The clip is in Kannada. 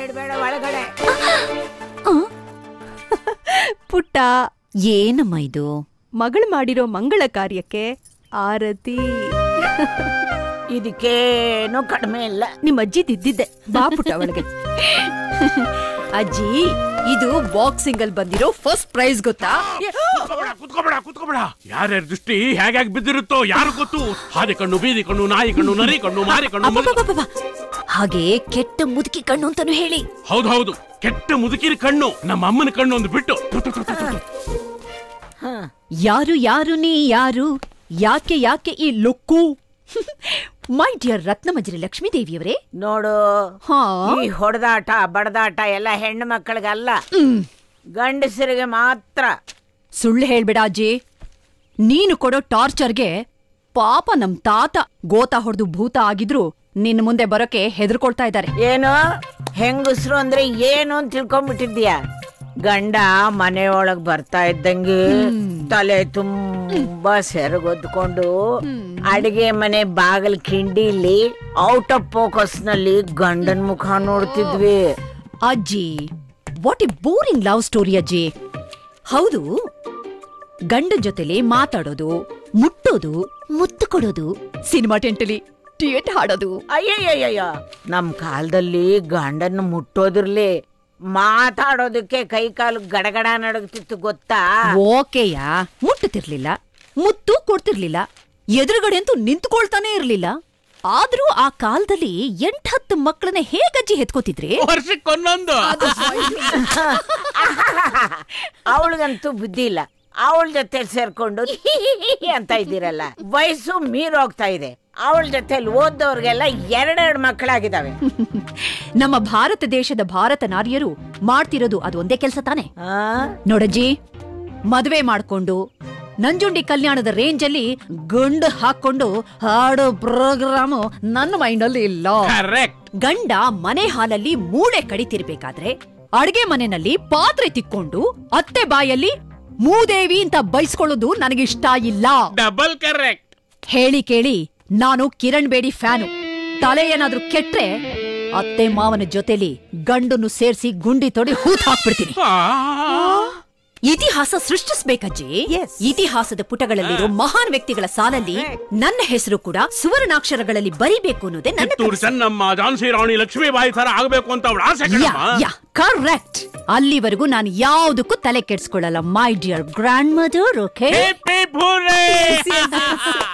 ಕಾಲಿಡ್ಬೇಡ ಒಳಗಡೆ ಪುಟ್ಟ ಏನಮ್ಮ ಇದು ಮಗಳು ಮಾಡಿರೋ ಮಂಗಳ ಕಾರ್ಯಕ್ಕೆ ಆರತಿ ಇದಕ್ಕೇನು ಕಡಿಮೆ ಇಲ್ಲ ನಿಮ್ಮ ಅಜ್ಜಿ ದಿದ್ದಿದ್ದೆ ಬಾ ಪುಟ್ಟ ಒಳಗೆ ಅಜ್ಜಿ ಇದು ಬಾಕ್ಸಿಂಗ್ ಅಲ್ಲಿ ಬಂದಿರೋ ಫಸ್ಟ್ ಪ್ರೈಸ್ ಗೊತ್ತಾ ಕುತ್ಕೋಬೇಡ ಕುತ್ಕೋಬೇಡ ಕುತ್ಕೋಬೇಡ ಯಾರ್ಯಾರ ದೃಷ್ಟಿ ಹೇಗಾಗಿ ಬಿದ್ದಿರುತ್ತೋ ಯಾರು ಗೊತ್ತು ಹಾದಿ ಕಣ್ಣು ಬೀದಿ ಕಣ್ಣು ನಾಯಿ ಕಣ್ಣು ನರಿ ಕಣ್ಣು ಮಾರಿ ಕಣ್ಣು ಮರಿ- ಅಬ್ಬಬ್ಬಬ್ಬಬ್ಬ. ಹಾಗೆ ಕೆಟ್ಟ ಮುದುಕಿ ಕಣ್ಣು ಅಂತಾನು ಹೇಳಿ ಹೌದು ಹೌದು ಕೆಟ್ಟ ಮುದುಕಿನ ಕಣ್ಣು ನಮ್ಮ ಅಮ್ಮನ ಕಣ್ಣು ಒಂದು ಬಿಟ್ಟು ತು, ತು, ತು, ತು, ತು, ತು. ಯಾರು ಯಾರು ನೀ ಯಾರು ಯಾಕೆ ಯಾಕೆ ಈ look my dear Ratnamanjari Lakshmi ದೇವಿಯವರೇ ನೋಡು ಹಾ ಈ ಹೊಡೆದಾಟ ಬಡದಾಟ ಎಲ್ಲ ಹೆಣ್ಣು ಮಕ್ಕಳಿಗಲ್ಲ ಗಂಡಸರಿಗೆ ಮಾತ್ರ ಸುಳ್ಳು ಹೇಳ್ಬೇಡ ಅಜ್ಜಿ ನೀನು ಕೊಡೋ ಟಾರ್ಚರ್ಗೆ ಪಾಪ ನಮ್ ತಾತ ಗೋತ ಹೊಡೆದು ಭೂತ ಆಗಿದ್ರು ನಿನ್ನ ಮುಂದೆ ಬರೋಕೆ ಹೆದರ್ಕೊಳ್ತಾ ಇದ್ದಾರೆ ಏನು ಹೆಂಗಸ್ರು ಅಂದ್ರೆ ಏನು ಅಂತ ತಿಳ್ಕೊಂಡ್ಬಿಟ್ಟಿದ್ಯಾ ಗಂಡ ಮನೆಯೊಳಗ್ ಬರ್ತಾ ಇದ್ದಂಗೆ ತಲೆ ತುಂಬಾ ಸೆರಗೊದ್ಕೊಂಡು ಅಡಿಗೆ ಮನೆ ಬಾಗಿಲು ಕಿಂಡಿಲಿ ಔಟ್ ಆಫ್ ಫೋಕಸ್ ನಲ್ಲಿ ಗಂಡನ್ ಮುಖ ನೋಡ್ತಿದ್ವಿ ಅಜ್ಜಿ what a boring love story ಅಜ್ಜಿ ಹೌದು ಗಂಡನ್ ಜೊತೆಲಿ ಮಾತಾಡೋದು ಮುಟ್ಟೋದು ಮುತ್ತು ಕೊಡೋದು ಸಿನಿಮಾ ಟೆಂಟಲಿ ಟಿಯೇಟ್ ಹಾಡೋದು ಅಯ್ಯಯ್ಯಯ್ಯಯ್ಯ ನಮ್ ಕಾಲದಲ್ಲಿ ಗಂಡನ್ನ ಮುಟ್ಟೋದಿರ್ಲಿ ಮಾತಾಡೋದಕ್ಕೆ ಕೈ ಕಾಲು ಗಡಗಡ ನಡಗ್ತಿತ್ತು ಗೊತ್ತಾ ಓಕೆಯ ಮುಟ್ಟುತ್ತಿರ್ಲಿಲ್ಲ ಮುತ್ತು ಕೊಡ್ತಿರ್ಲಿಲ್ಲ ಎದುರುಗಡೆ ಅಂತೂ ನಿಂತ್ಕೊಳ್ತಾನೆ ಇರ್ಲಿಲ್ಲ ಆದ್ರೂ ಆ ಕಾಲದಲ್ಲಿ ಎಂಟತ್ತು ಮಕ್ಕಳನ್ನ ಹೇಗಜ್ಜಿ ಹೆತ್ಕೋತಿದ್ರಿ ವರ್ಷಕ್ಕೊಂದೊಂದು ಅವಳಿಗಂತೂ ಬುದ್ಧಿ ಇಲ್ಲ ಅವಳ ಜೊತೆ ಸೇರ್ಕೊಂಡು ಅಂತ ಇದ್ದೀರಲ್ಲ ವಯಸ್ಸು ಮೀರೋಗ್ತಾ ಇದೆ ಅವಳ ಜೊತೆಲಿ ಓದೋರ್ಗೆಲ್ಲ ಎರಡೆರಡು ಮಕ್ಕಳಾಗಿದ್ದಾವೆ ನಮ್ಮ ಭಾರತ ದೇಶದ ಭಾರತ ನಾರಿಯರು ಮಾಡ್ತಿರೋದು ಅದು ಒಂದೇ ಕೆಲಸ ತಾನೆ ಆ? ನೋಡಜ್ಜಿ ಮದುವೆ ಮಾಡ್ಕೊಂಡು ನಂಜುಂಡಿ ಕಲ್ಯಾಣದ ರೇಂಜ್ ಅಲ್ಲಿ ಗಂಡು ಹಾಕೊಂಡು ಹಾಡೋ ಪ್ರೋಗ್ರಾಮು ನನ್ನ ಮೈಂಡಲ್ಲಿ ಇಲ್ಲ ಕರೆಕ್ಟ್ ಗಂಡ ಮನೆ ಹಾಲಲ್ಲಿ ಮೂಳೆ ಕಡಿತಿರ್ಬೇಕಾದ್ರೆ ಅಡ್ಗೆ ಮನೆಯಲ್ಲಿ ಪಾತ್ರೆ ತಿಕ್ಕೊಂಡು ಅತ್ತೆ ಬಾಯಲ್ಲಿ ಮೂದೇವಿ ಅಂತ ಬೈಸ್ಕೊಳ್ಳೋದು ನನಗಿಷ್ಟ ಇಲ್ಲ ಡಬಲ್ ಕರೆಕ್ಟ್ ಹೇಳಿ ಕೇಳಿ ನಾನು ಕಿರಣ್ ಬೇಡಿ ಫ್ಯಾನು ತಲೆ ಏನಾದ್ರೂ ಕೆಟ್ರೆ ಅತ್ತೆ ಮಾವನ ಜೊತೆಲಿ ಗಂಡನ್ನು ಸೇರ್ಸಿ ಗುಂಡಿ ತೊಡಿ ಹೂತ್ ಹಾಕ್ಬಿಡ್ತೀನಿ ಇತಿಹಾಸ ಸೃಷ್ಟಿಸ್ಬೇಕಜ್ಜಿ ಇತಿಹಾಸದ ಪುಟಗಳಲ್ಲಿರೋ ಮಹಾನ್ ವ್ಯಕ್ತಿಗಳ ಸಾಲಲ್ಲಿ ನನ್ನ ಹೆಸರು ಕೂಡ ಸುವರ್ಣಾಕ್ಷರಗಳಲ್ಲಿ ಬರಿಬೇಕು ಅನ್ನೋದೇ ನನ್ನ ಕಿತ್ತೂರು ಚೆನ್ನಮ್ಮ ಝಾನ್ಸಿ ರಾಣಿ ಲಕ್ಷ್ಮೀಬಾಯಿ ತರ ಆಗ್ಬೇಕು ಅಂತ ಅವಳ ಆಸೆ ಕಣಮ್ಮ ಕರೆಕ್ಟ್ ಅಲ್ಲಿವರೆಗೂ ನಾನು ಯಾವುದಕ್ಕೂ ತಲೆ ಕೆಡ್ಸ್ಕೊಳ್ಳಲ್ಲ my dear grandmother okay Hip, hip, hooray!